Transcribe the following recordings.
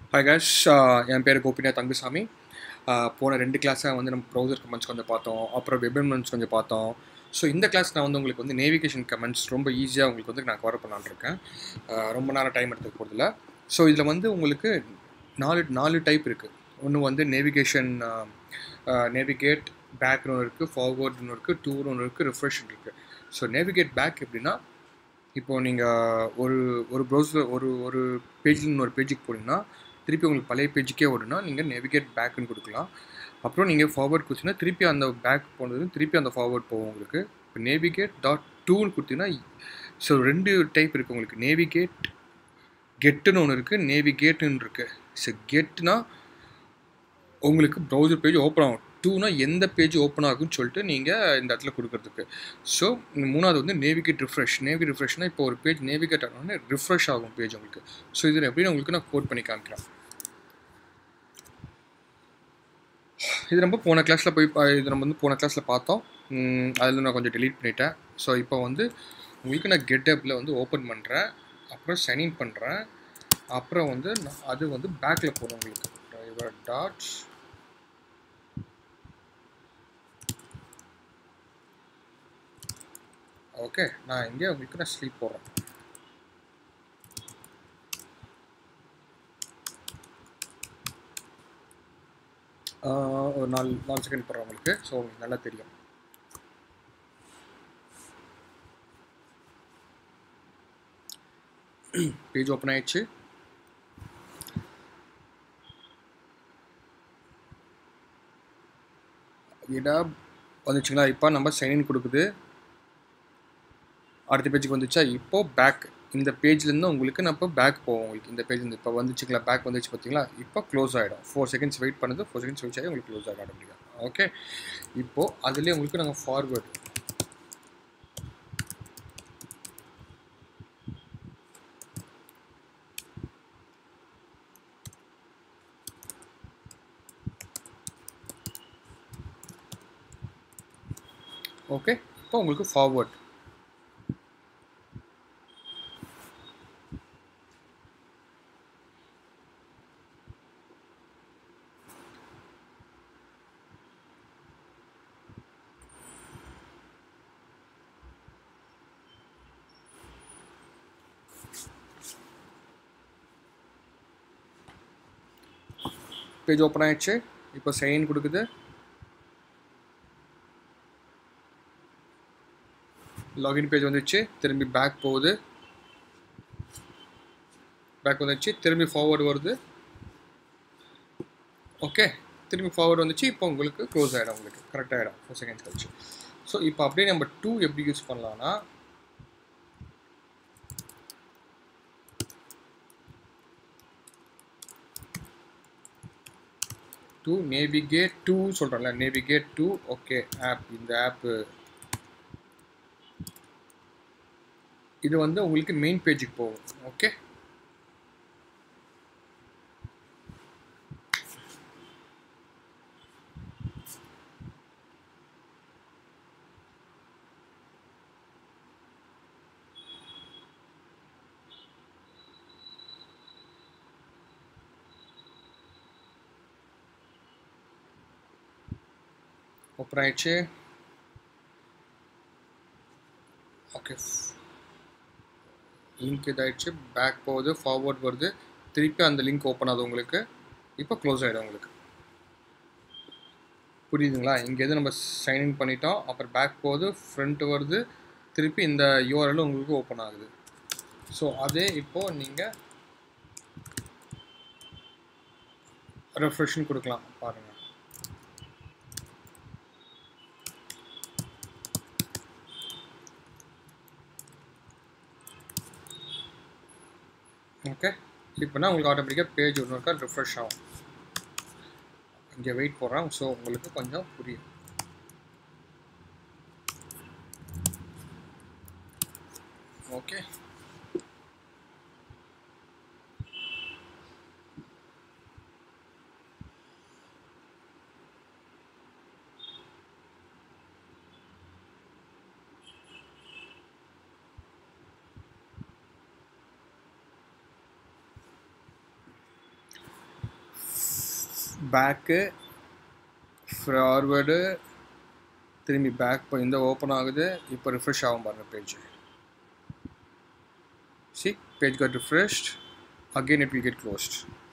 hi cash என் பேர் Gopinath தங்குசாமி Uh, போன ரெண்டு கிளாஸை வந்து நம்ம ப்ரௌசர் கமெண்ட்ஸ் கொஞ்சம் பார்த்தோம் அப்புறம் வெப் கமெண்ட்ஸ் கொஞ்சம் பார்த்தோம் ஸோ இந்த கிளாஸ் நான் வந்து உங்களுக்கு வந்து நேவிகேஷன் கமெண்ட்ஸ் ரொம்ப ஈஸியாக உங்களுக்கு வந்து நான் கவர் பண்ணலான்னு இருக்கேன் Uh, ரொம்ப நேரம் டைம் எடுத்துக்க போகிறதில்ல ஸோ இதில் வந்து உங்களுக்கு நாலு நாலு டைப் இருக்குது ஒன்று வந்து நேவிகேஷன் நேவிகேட் பேக்னு ஒன்று இருக்குது ஃபார்வர்டுன்னு இருக்குது டூர்னு ஒன்று இருக்குது ரிஃப்ரெஷ்னு இருக்குது ஸோ நேவிகேட் பேக் எப்படின்னா இப்போது நீங்கள் ஒரு ஒரு ப்ரௌசர் ஒரு ஒரு பேஜில் ஒரு பேஜுக்கு போனீங்கன்னா திருப்பி உங்களுக்கு பழைய பேஜுக்கே ஓடுனா நீங்கள் நேவிகேட் பேக்குன்னு கொடுக்கலாம் அப்புறம் நீங்கள் ஃபார்வர்ட் கொடுத்தீங்கன்னா திருப்பி அந்த பேக் போனது திருப்பி அந்த ஃபார்வர்ட் போகும் உங்களுக்கு இப்போ நேவிகேட் டாட் டூன்னு கொடுத்தீங்கன்னா ஸோ ரெண்டு டைப் இருக்குது உங்களுக்கு நேவிகேட் கெட்டுன்னு ஒன்று இருக்குது நேவிகேட்டுன்னு இருக்குது ஸோ கெட்னா உங்களுக்கு ப்ரௌசர் பேஜ் ஓப்பன் ஆகும் டூனா எந்த பேஜ் ஓப்பன் ஆகும்னு சொல்லிட்டு நீங்கள் இந்த இடத்துல கொடுக்குறதுக்கு ஸோ மூணாவது வந்து நேவிகேட் ரிஃப்ரெஷ் நேவிகேட் ரிஃப்ரெஷ்னா இப்போ ஒரு பேஜ் நேவிகேட் ஆனோடனே ரிஃப்ரெஷ் ஆகும் பேஜ் உங்களுக்கு ஸோ இதில் எப்படின்னு உங்களுக்கு நான் கோட் பண்ணி காமிக்கிறேன் இது நம்ம போன கிளாஸில் போய் பா- இது நம்ம வந்து போன கிளாஸில் பார்த்தோம் அதில் நான் கொஞ்சம் delete பண்ணிட்டேன் ஸோ இப்போ வந்து உங்களுக்கு நான் கெட்டப்பில் வந்து ஓப்பன் பண்ணுறேன் அப்புறம் சைன்இன் பண்ணுறேன் அப்புறம் வந்து நான் அது வந்து பேக்கில் போகணும் உங்களுக்கு டிரைவர் டாட்ஸ் ஓகே நான் இங்கே உங்களுக்கு நான் ஸ்லீப் போடுறேன் ஆஹ் ஒரு நாலு நாலு செகண்ட் போடுறேன் உங்களுக்கு ஸோ உங்களுக்கு நல்லா தெரியும் பேஜ் ஓப்பன் ஆயிடுச்சு இதா வந்துச்சுங்களா இப்போ நம்ம சைன்இன் கொடுக்குது அடுத்த பேஜுக்கு வந்துச்சா இப்போ பேக் இந்த பேஜ்லேருந்து உங்களுக்கு நான் இப்போ பேக் போவோம் உங்களுக்கு இந்த பேஜ் இப்போ வந்துச்சுங்களா பேக் வந்துச்சு பார்த்தீங்களா இப்போ க்ளோஸ் ஆகிடும் ஃபோர் செகண்ட்ஸ் வெயிட் பண்ணுது ஃபோர் செகண்ட்ஸ் வெயிட் ஆகி உங்களுக்கு க்ளோஸ் ஆகிடும் அப்படிங்க ஓகே இப்போது அதுலேயே உங்களுக்கு நாங்கள் ஃபார்வேர்டு ஓகே இப்போ உங்களுக்கு ஃபார்வர்ட் பேஜ் ஓப்பன் ஆயிடுச்சு இப்போ சைன் கொடுக்குது லாகின் பேஜ் வந்துச்சு திரும்பி பேக் போகுது பேக் வந்துச்சு திரும்பி ஃபார்வர்டு வருது ஓகே திரும்பி ஃபார்வர்டு வந்துச்சு இப்போ உங்களுக்கு க்ளோஸ் ஆகிடும் உங்களுக்கு கரெக்ட் ஆகிடும் ஃபோர் செகண்ட்ஸ் கழிச்சு ஸோ இப்போ அப்படியே நம்ம டூ எப்படி யூஸ் பண்ணலாம்னா டூ நேவிகேட் டூ சொல்கிறேன்ல நேவிகேட் டூ ஓகே ஆப் இந்த ஆப்பு இது வந்து உங்களுக்கு மெயின் பேஜுக்கு போகும் ஓகே ஓப்பன் ஆயிடுச்சு ஓகே லிங்க் இதாயிடுச்சு பேக் போகுது ஃபார்வர்ட் வருது திருப்பி அந்த லிங்க் ஓப்பன் ஆகுது உங்களுக்கு இப்போ க்ளோஸ் ஆகிடும் உங்களுக்கு புரியுதுங்களா இங்கேருந்து நம்ம சைன்இன் பண்ணிட்டோம் அப்புறம் பேக் போகுது ஃப்ரண்ட் வருது திருப்பி இந்த யூஆர்எல் உங்களுக்கு ஓப்பன் ஆகுது ஸோ அதே இப்போது நீங்கள் ரெஃப்ரெஷ்னு கொடுக்கலாம் பாருங்கள் ஓகே இப்போனா உங்களுக்கு ஆட்டோமேட்டிக்காக பேஜ் ஒன்று இருக்கா ரிஃப்ரெஷ் ஆகும் இங்கே வெயிட் போடுறேன் ஸோ உங்களுக்கு கொஞ்சம் புரியும் ஓகே பேக்கு ஃபார்வேர்டு திரும்பி பேக் இப்போ இந்த ஓப்பன் ஆகுது இப்போ ரிஃப்ரெஷ் ஆகும் பாருங்கள் page see page got refreshed again it will get closed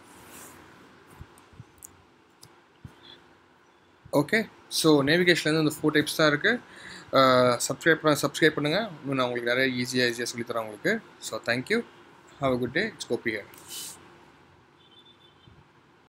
okay so நேவிகேஷன்லேருந்து இந்த ஃபோர் டைப்ஸ் தான் இருக்குது சப்ஸ்கிரைப் பண்ண சப்ஸ்கிரைப் பண்ணுங்கள் இன்னும் நான் உங்களுக்கு நிறைய ஈஸியாக ஈஸியாக சொல்லித்தரேன் உங்களுக்கு so thank you have a good day it's Gopi hair